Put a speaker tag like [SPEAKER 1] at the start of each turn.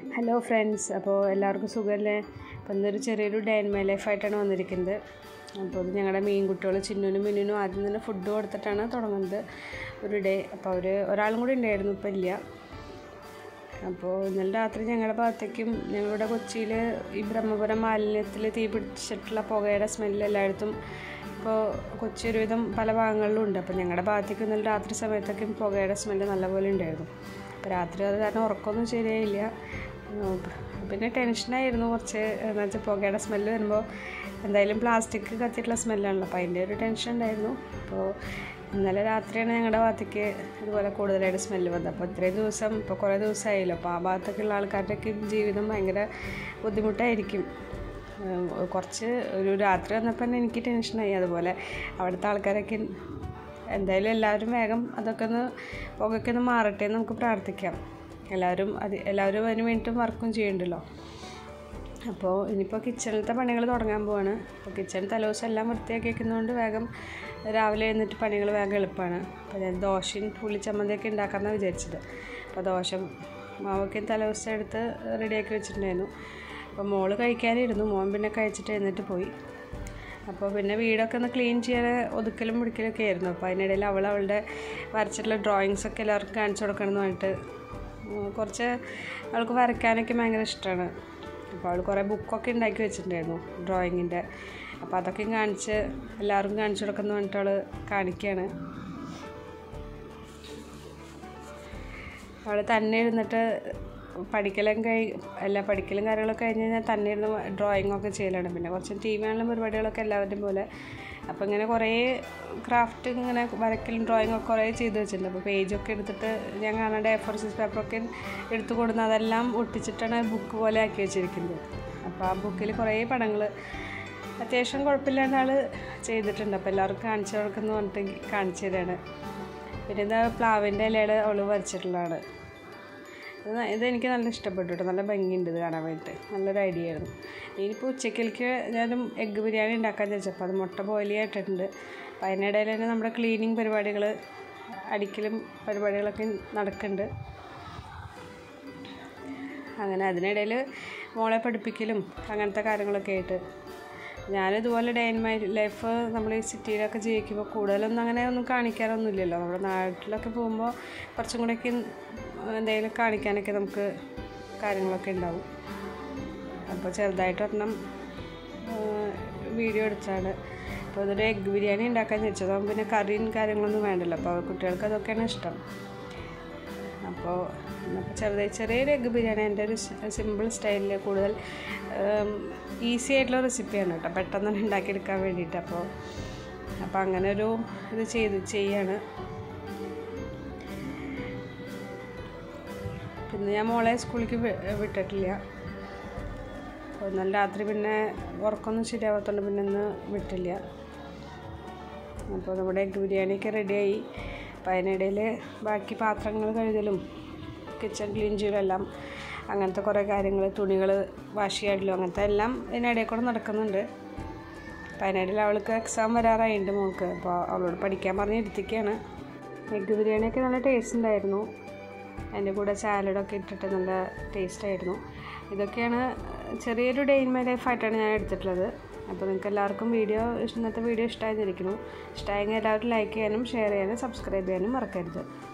[SPEAKER 1] hello friends അപ്പോൾ എല്ലാവർക്കും സുഖമല്ലേ അപ്പോൾ ഇന്നൊരു ചെറിയൊരു ഡേ ആൻഡ് മൈ ലൈഫായിട്ടാണ് വന്നിരിക്കുന്നത് അപ്പോൾ ഇത് ഞങ്ങളുടെ മീൻകുട്ടികൾ ചിന്നുനും മിന്നുനും ആദ്യം തന്നെ ഫുഡ് കൊടുത്തിട്ടാണ് തുടങ്ങുന്നത് ഒരു ഡേ അപ്പോൾ അവർ ഒരാളും കൂടി ഉണ്ടായിരുന്നു ഇപ്പം ഇല്ല അപ്പോൾ ഇന്നലെ രാത്രി ഞങ്ങളുടെ ഭാഗത്തേക്കും ഞങ്ങളുടെ കൊച്ചിയിൽ ഈ ബ്രഹ്മപുരം മാലിന്യത്തിൽ തീ പിടിച്ചിട്ടുള്ള പുകയുടെ സ്മെല്ല് എല്ലായിടത്തും ഇപ്പോൾ കൊച്ചി ഒരുവിധം പല ഭാഗങ്ങളിലും ഉണ്ട് അപ്പോൾ ഞങ്ങളുടെ ഭാഗത്തേക്ക് ഇന്നലെ രാത്രി സമയത്തൊക്കെ പുകയുടെ സ്മെല്ല് നല്ലപോലെ ഉണ്ടായിരുന്നു അപ്പോൾ രാത്രി അത് കാരണം ഉറക്കമൊന്നും ശരിയായില്ല ഉം, പിന്നെ ടെൻഷനായിരുന്നു കുറച്ച് എന്ന് വെച്ചാൽ പുകയുടെ സ്മെല്ല് വരുമ്പോൾ എന്തായാലും പ്ലാസ്റ്റിക് കത്തിയിട്ടുള്ള സ്മെല്ലാണല്ലോ അപ്പോൾ അതിൻ്റെ ഒരു ടെൻഷൻ ഉണ്ടായിരുന്നു അപ്പോൾ ഇന്നലെ രാത്രിയാണ് ഞങ്ങളുടെ ഭാഗത്തേക്ക് ഇതുപോലെ കൂടുതലായിട്ട് സ്മെല്ല് വന്നത് അപ്പോൾ ഇത്രയും ദിവസം ഇപ്പോൾ കുറേ ദിവസമായല്ലോ അപ്പോൾ ആ ഭാഗത്തൊക്കെയുള്ള ആൾക്കാരുടെയൊക്കെ ജീവിതം ഭയങ്കര ബുദ്ധിമുട്ടായിരിക്കും ഉം, കുറച്ച് ഒരു രാത്രി വന്നപ്പോൾ തന്നെ എനിക്ക് ടെൻഷനായി അതുപോലെ അവിടുത്തെ ആൾക്കാരൊക്കെ എന്തായാലും എല്ലാവരും വേഗം അതൊക്കെ ഒന്ന് പുകയൊക്കെ ഒന്ന് മാറട്ടെ എന്ന് നമുക്ക് പ്രാർത്ഥിക്കാം എല്ലാവരും അത് എല്ലാവരും അതിന് വേണ്ടിയിട്ട് വർക്കും ചെയ്യണ്ടല്ലോ അപ്പോൾ ഇനിയിപ്പോൾ കിച്ചണിലത്തെ പണികൾ തുടങ്ങാൻ പോവാണ് അപ്പോൾ കിച്ചൺ തലേദിവസം എല്ലാം വൃത്തിയാക്കി വെക്കുന്നതുകൊണ്ട് വേഗം രാവിലെ എഴുന്നിട്ട് പണികൾ വേഗം എളുപ്പമാണ് അപ്പോൾ ഞാൻ ദോശയും പുളിച്ചമ്മന്തിയൊക്കെ ഉണ്ടാക്കാമെന്നാണ് വിചാരിച്ചത് അപ്പോൾ ദോശ മാവൊക്കെ തലേദിവസം എടുത്ത് റെഡിയാക്കി വെച്ചിട്ടുണ്ടായിരുന്നു അപ്പോൾ മോള് കഴിക്കാനിരുന്നു മോൻ പിന്നെ കഴിച്ചിട്ട് എഴുന്നേറ്റ് പോയി അപ്പോൾ പിന്നെ വീടൊക്കെ ഒന്ന് ക്ലീൻ ചെയ്യാൻ ഒതുക്കലും പിടിക്കലൊക്കെ ആയിരുന്നു അപ്പോൾ അതിനിടയിൽ അവൾ അവളുടെ വരച്ചിട്ടുള്ള ഡ്രോയിങ്സ് ഒക്കെ എല്ലാവർക്കും കാണിച്ചു കൊടുക്കണം എന്ന് പറഞ്ഞിട്ട് ഉം, കുറച്ച് അവൾക്ക് വരയ്ക്കാനൊക്കെ ഭയങ്കര ഇഷ്ടമാണ് അപ്പോൾ അവൾ കുറേ ബുക്കൊക്കെ ഉണ്ടാക്കി വെച്ചിട്ടുണ്ടായിരുന്നു ഡ്രോയിങ്ങിൻ്റെ അപ്പോൾ അതൊക്കെ കാണിച്ച് എല്ലാവർക്കും കാണിച്ചു കൊടുക്കുന്നു പറഞ്ഞിട്ട് അവൾ കാണിക്കുകയാണ് അവൾ തന്നെ ഇരുന്നിട്ട് പഠിക്കലും കഴി അല്ല പഠിക്കലും കാര്യങ്ങളൊക്കെ കഴിഞ്ഞ് കഴിഞ്ഞാൽ തന്നെ ഇരുന്ന് ഡ്രോയിങ് ഒക്കെ ചെയ്യലാണ് പിന്നെ കുറച്ച് ടി വി കാണലും പരിപാടികളൊക്കെ എല്ലാവരുടെയും പോലെ അപ്പോൾ ഇങ്ങനെ കുറേ ക്രാഫ്റ്റ് ഇങ്ങനെ വരക്കലും ഡ്രോയിങ് ഒക്കെ കുറേ ചെയ്ത് വെച്ചിട്ടുണ്ട് അപ്പോൾ പേജൊക്കെ എടുത്തിട്ട് ഞാൻ കാണാണ്ട് എ ഫോർ സൈസ് പേപ്പറൊക്കെ എടുത്തു കൊടുന്ന് അതെല്ലാം ഒട്ടിച്ചിട്ടാണ് ബുക്ക് പോലെ ആക്കി വെച്ചിരിക്കുന്നത് അപ്പോൾ ആ ബുക്കിൽ കുറേ പടങ്ങൾ അത്യാവശ്യം കുഴപ്പമില്ലാണ്ട് ആൾ ചെയ്തിട്ടുണ്ട് അപ്പോൾ എല്ലാവർക്കും കാണിച്ചു കൊടുക്കുന്നു പറഞ്ഞിട്ട് കാണിച്ചു തരാണ് പിന്നെ ഇത് പ്ലാവിൻ്റെ ഇലയുടെ അവൾ വരച്ചിട്ടുള്ളതാണ് ഇത് ന- ഇതെനിക്ക് നല്ല ഇഷ്ടപ്പെട്ടു കേട്ടോ നല്ല ഭംഗിയുണ്ട് ഇത് കാണാൻ വേണ്ടിയിട്ട് നല്ലൊരു ഐഡിയ ആയിരുന്നു ഇനിയിപ്പോൾ ഉച്ചക്കലേക്ക് ഞാനും എഗ്ഗ് ബിരിയാണി ഉണ്ടാക്കാൻ ചോദിച്ചപ്പോൾ അത് മുട്ട ബോയിൽ ചെയ്തിട്ടുണ്ട് അപ്പോൾ അതിനിടയിൽ തന്നെ നമ്മുടെ ക്ലീനിങ് പരിപാടികൾ അടിക്കലും പരിപാടികളൊക്കെ നടക്കുന്നുണ്ട് അങ്ങനെ അതിനിടയിൽ മോളെ പഠിപ്പിക്കലും അങ്ങനത്തെ കാര്യങ്ങളൊക്കെ ആയിട്ട് ഞാനിതുപോലെ ഡേ ഇൻ മൈ ലൈഫ് നമ്മൾ ഈ സിറ്റിയിലൊക്കെ ജീവിക്കുമ്പോൾ കൂടുതലൊന്നും അങ്ങനെ ഒന്നും കാണിക്കാറൊന്നുമില്ലല്ലോ നമ്മുടെ നാട്ടിലൊക്കെ പോകുമ്പോൾ കുറച്ചും കൂടെയൊക്കെ എന്തെങ്കിലും കാണിക്കാനൊക്കെ നമുക്ക് കാര്യങ്ങളൊക്കെ ഉണ്ടാവും അപ്പോൾ ചെറുതായിട്ട് ഒരെണ്ണം വീഡിയോ എടുത്താണ് അപ്പോൾ അതൊരു എഗ്ഗ് ബിരിയാണി ഉണ്ടാക്കാൻ വെച്ചത് അപ്പം പിന്നെ കറിയും കാര്യങ്ങളൊന്നും വേണ്ടല്ലോ അപ്പോൾ കുട്ടികൾക്ക് അതൊക്കെയാണ് ഇഷ്ടം അപ്പോൾ അപ്പോൾ ചെറുതായി ചെറിയൊരു എഗ്ഗ് ബിരിയാണി എൻ്റെ ഒരു സിമ്പിൾ സ്റ്റൈലിൽ കൂടുതൽ ഈസി ആയിട്ടുള്ള റെസിപ്പിയാണ് കേട്ടോ പെട്ടെന്ന് തന്നെ ഉണ്ടാക്കിയെടുക്കാൻ വേണ്ടിയിട്ട് അപ്പോൾ അപ്പോൾ അങ്ങനെ ഒരു ഇത് ചെയ്ത് ചെയ്യാണ് പിന്നെ ഞാൻ മോളെ സ്കൂളിലേക്ക് വി- വിട്ടിട്ടില്ല അപ്പോൾ ഇന്നലെ രാത്രി പിന്നെ ഉറക്കമൊന്നും ശരിയാവാത്തതുകൊണ്ട് പിന്നെ ഇന്ന് വിട്ടില്ല അപ്പോൾ നമ്മുടെ എഗ്ഗ് ബിരിയാണിയൊക്കെ റെഡിയായി അപ്പോൾ അതിനിടയിൽ ബാക്കി പാത്രങ്ങൾ കഴുകലും കിച്ചൺ ക്ലീൻ ചെയ്യലും എല്ലാം അങ്ങനത്തെ കുറേ കാര്യങ്ങൾ തുണികൾ വാഷ് ചെയ്യാറില്ലോ അങ്ങനത്തെ എല്ലാം ഇതിനിടയിൽ കൂടെ നടക്കുന്നുണ്ട് അപ്പോൾ അതിനിടയിൽ അവൾക്ക് എക്സാം വരാറായിട്ടുണ്ട് മോൾക്ക് അപ്പോൾ അവളോട് പഠിക്കാൻ പറഞ്ഞ് ഇരുത്തിക്കുകയാണ് എഗ്ഗ് ബിരിയാണിയൊക്കെ നല്ല ടേസ്റ്റ് ഉണ്ടായിരുന്നു അതിൻ്റെ കൂടെ സാലഡൊക്കെ ഇട്ടിട്ട് നല്ല ടേസ്റ്റ് ആയിരുന്നു ഇതൊക്കെയാണ് ചെറിയൊരു ഡേ ഇൻ മൈ ലൈഫായിട്ടാണ് ഞാൻ എടുത്തിട്ടുള്ളത് അപ്പോൾ നിങ്ങൾക്ക് എല്ലാവർക്കും വീഡിയോ ഇന്നത്തെ വീഡിയോ ഇഷ്ടമായിരിക്കുന്നു ഇഷ്ടമായെങ്കിൽ എല്ലാവരും ലൈക്ക് ചെയ്യാനും ഷെയർ ചെയ്യാനും സബ്സ്ക്രൈബ് ചെയ്യാനും മറക്കരുത്